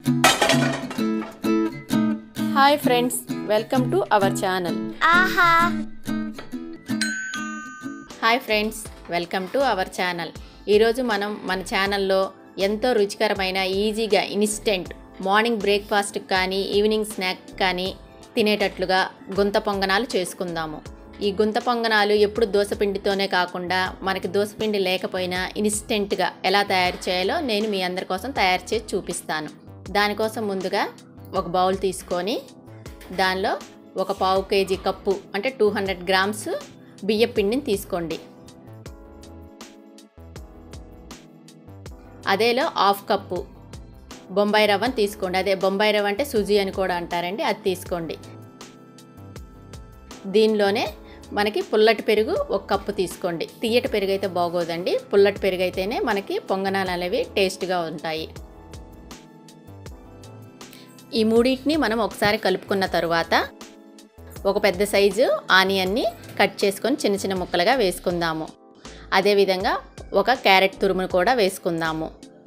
hi friends welcome to our channel ఆహా hi friends welcome to our channel ఈరోజు మనం మన ఛానల్లో ఎంతో రుచికరమైన ఈజీగా ఇన్స్టెంట్ మార్నింగ్ బ్రేక్ఫాస్ట్ కానీ ఈవినింగ్ స్నాక్ కానీ తినేటట్లుగా గుంత పొంగనాలు చేసుకుందాము ఈ గుంత పొంగనాలు ఎప్పుడు దోసపిండితోనే కాకుండా మనకి దోసపిండి లేకపోయినా ఇన్స్టెంట్గా ఎలా తయారు చేయాలో నేను మీ అందరి కోసం తయారు చేసి చూపిస్తాను దానికోసం ముందుగా ఒక బౌల్ తీసుకొని దానిలో ఒక పావు కేజీ కప్పు అంటే టూ హండ్రెడ్ గ్రామ్స్ బియ్య పిండిని తీసుకోండి అదేలో హాఫ్ కప్పు బొంబాయి రవ్వని తీసుకోండి అదే బొంబాయి రవ్వ అంటే సుజీ అని కూడా అంటారండి అది తీసుకోండి దీనిలోనే మనకి పుల్లటి పెరుగు ఒక కప్పు తీసుకోండి తీయటి పెరుగు అయితే బాగోదండి పుల్లటి పెరుగు అయితేనే మనకి పొంగనాలు అనేవి టేస్ట్గా ఉంటాయి ఈ మూడింటిని మనం ఒకసారి కలుపుకున్న తరువాత ఒక పెద్ద సైజు ఆనియన్ని కట్ చేసుకొని చిన్న చిన్న ముక్కలుగా వేసుకుందాము అదేవిధంగా ఒక క్యారెట్ తురుమును కూడా వేసుకుందాము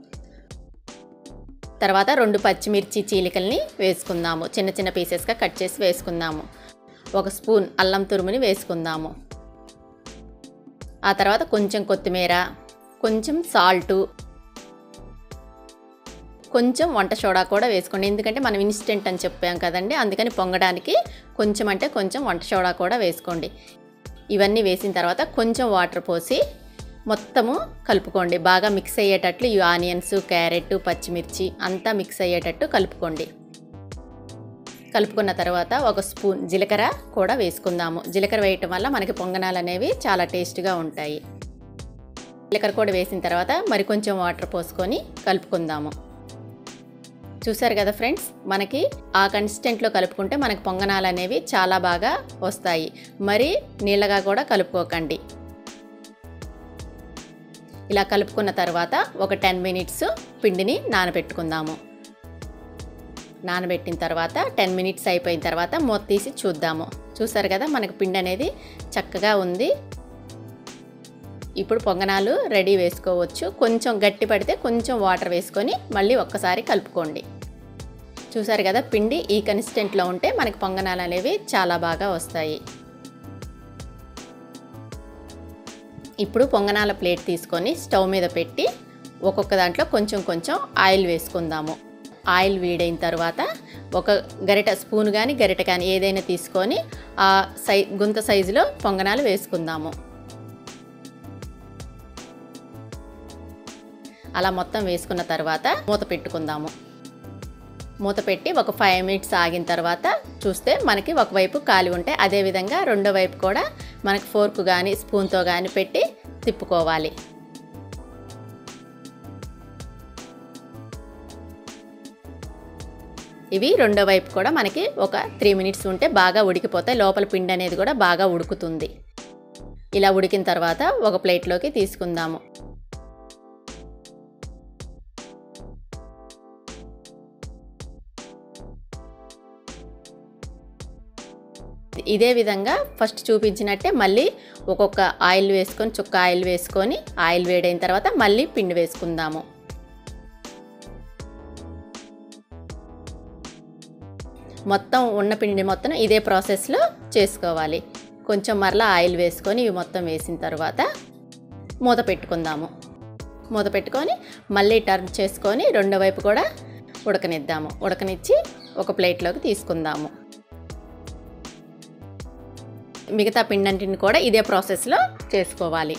తర్వాత రెండు పచ్చిమిర్చి చీలికల్ని వేసుకుందాము చిన్న చిన్న పీసెస్గా కట్ చేసి వేసుకుందాము ఒక స్పూన్ అల్లం తురుముని వేసుకుందాము ఆ తర్వాత కొంచెం కొత్తిమీర కొంచెం సాల్టు కొంచెం వంట సోడా కూడా వేసుకోండి ఎందుకంటే మనం ఇన్స్టెంట్ అని చెప్పాం కదండి అందుకని పొంగడానికి కొంచెం అంటే కొంచెం వంట సోడా కూడా వేసుకోండి ఇవన్నీ వేసిన తర్వాత కొంచెం వాటర్ పోసి మొత్తము కలుపుకోండి బాగా మిక్స్ అయ్యేటట్లు ఈ ఆనియన్స్ క్యారెట్ పచ్చిమిర్చి అంతా మిక్స్ అయ్యేటట్టు కలుపుకోండి కలుపుకున్న తర్వాత ఒక స్పూన్ జీలకర్ర కూడా వేసుకుందాము జీలకర్ర వేయటం వల్ల మనకి పొంగనాలు అనేవి చాలా టేస్ట్గా ఉంటాయి జీలకర్ర కూడా వేసిన తర్వాత మరి కొంచెం వాటర్ పోసుకొని కలుపుకుందాము చూసారు కదా ఫ్రెండ్స్ మనకి ఆ కన్సిస్టెంట్లో కలుపుకుంటే మనకి పొంగనాలు అనేవి చాలా బాగా వస్తాయి మరి నీళ్ళగా కూడా కలుపుకోకండి ఇలా కలుపుకున్న తర్వాత ఒక టెన్ మినిట్స్ పిండిని నానబెట్టుకుందాము నానబెట్టిన తర్వాత టెన్ మినిట్స్ అయిపోయిన తర్వాత మూత తీసి చూద్దాము చూసారు కదా మనకి పిండి అనేది చక్కగా ఉంది ఇప్పుడు పొంగనాలు రెడీ వేసుకోవచ్చు కొంచెం గట్టి పడితే కొంచెం వాటర్ వేసుకొని మళ్ళీ ఒక్కసారి కలుపుకోండి చూసారు కదా పిండి ఈ కన్సిస్టెంట్లో ఉంటే మనకి పొంగనాలు అనేవి చాలా బాగా వస్తాయి ఇప్పుడు పొంగనాల ప్లేట్ తీసుకొని స్టవ్ మీద పెట్టి ఒక్కొక్క దాంట్లో కొంచెం కొంచెం ఆయిల్ వేసుకుందాము ఆయిల్ వీడైన తర్వాత ఒక గరిట స్పూన్ కానీ గరిట కానీ ఏదైనా తీసుకొని ఆ సై గుంత సైజులో పొంగనాలు వేసుకుందాము అలా మొత్తం వేసుకున్న తర్వాత మూత పెట్టుకుందాము మూత పెట్టి ఒక ఫైవ్ మినిట్స్ ఆగిన తర్వాత చూస్తే మనకి ఒకవైపు కాలి ఉంటే అదేవిధంగా రెండో వైపు కూడా మనకి ఫోర్క్ కానీ స్పూన్తో కానీ పెట్టి తిప్పుకోవాలి ఇవి రెండో వైపు కూడా మనకి ఒక త్రీ మినిట్స్ ఉంటే బాగా ఉడికిపోతాయి లోపల పిండి అనేది కూడా బాగా ఉడుకుతుంది ఇలా ఉడికిన తర్వాత ఒక ప్లేట్లోకి తీసుకుందాము ఇదే విధంగా ఫస్ట్ చూపించినట్టే మళ్ళీ ఒక్కొక్క ఆయిల్ వేసుకొని చుక్క ఆయిల్ వేసుకొని ఆయిల్ వేడైన తర్వాత మళ్ళీ పిండి వేసుకుందాము మొత్తం ఉన్న పిండి మొత్తం ఇదే ప్రాసెస్లో చేసుకోవాలి కొంచెం మరలా ఆయిల్ వేసుకొని ఇవి మొత్తం వేసిన తర్వాత మూత పెట్టుకుందాము మూత పెట్టుకొని మళ్ళీ టర్న్ చేసుకొని రెండో వైపు కూడా ఉడకనిద్దాము ఉడకనిచ్చి ఒక ప్లేట్లోకి తీసుకుందాము మిగతా పిండంటిని కూడా ఇదే ప్రాసెస్లో చేసుకోవాలి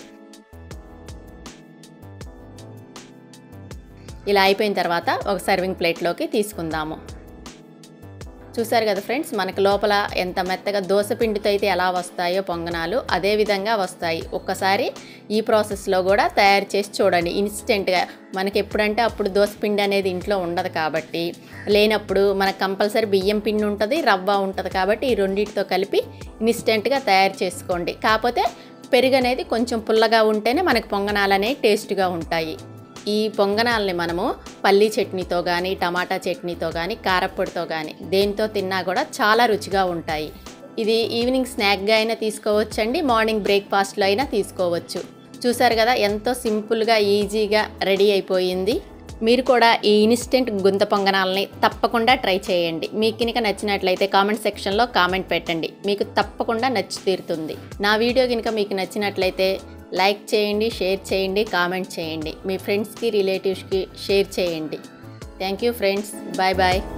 ఇలా అయిపోయిన తర్వాత ఒక సర్వింగ్ ప్లేట్లోకి తీసుకుందాము చూసారు కదా ఫ్రెండ్స్ మనకి లోపల ఎంత మెత్తగా దోశ పిండితో అయితే ఎలా వస్తాయో పొంగనాలు అదే విధంగా వస్తాయి ఒక్కసారి ఈ ప్రాసెస్లో కూడా తయారు చేసి చూడండి ఇన్స్టెంట్గా మనకి ఎప్పుడంటే అప్పుడు దోశ పిండి అనేది ఇంట్లో ఉండదు కాబట్టి లేనప్పుడు మనకు కంపల్సరీ బియ్యం పిండి ఉంటుంది రవ్వ ఉంటుంది కాబట్టి ఈ రెండింటితో కలిపి ఇన్స్టెంట్గా తయారు చేసుకోండి కాకపోతే పెరుగు అనేది కొంచెం పుల్లగా ఉంటేనే మనకి పొంగనాలు అనేవి టేస్ట్గా ఉంటాయి ఈ పొంగనాల్ని మనము పల్లీ చట్నీతో కానీ టమాటా చట్నీతో కానీ కారప్పొడితో కానీ దేనితో తిన్నా కూడా చాలా రుచిగా ఉంటాయి ఇది ఈవినింగ్ స్నాక్గా అయినా తీసుకోవచ్చండి మార్నింగ్ బ్రేక్ఫాస్ట్లో అయినా తీసుకోవచ్చు చూసారు కదా ఎంతో సింపుల్గా ఈజీగా రెడీ అయిపోయింది మీరు కూడా ఈ ఇన్స్టెంట్ గుంత పొంగనాలని తప్పకుండా ట్రై చేయండి మీకు కనుక నచ్చినట్లయితే కామెంట్ సెక్షన్లో కామెంట్ పెట్టండి మీకు తప్పకుండా నచ్చి తీరుతుంది నా వీడియో కనుక మీకు నచ్చినట్లయితే లైక్ చేయండి షేర్ చేయండి కామెంట్ చేయండి మీ ఫ్రెండ్స్కి రిలేటివ్స్కి షేర్ చేయండి thank you friends bye bye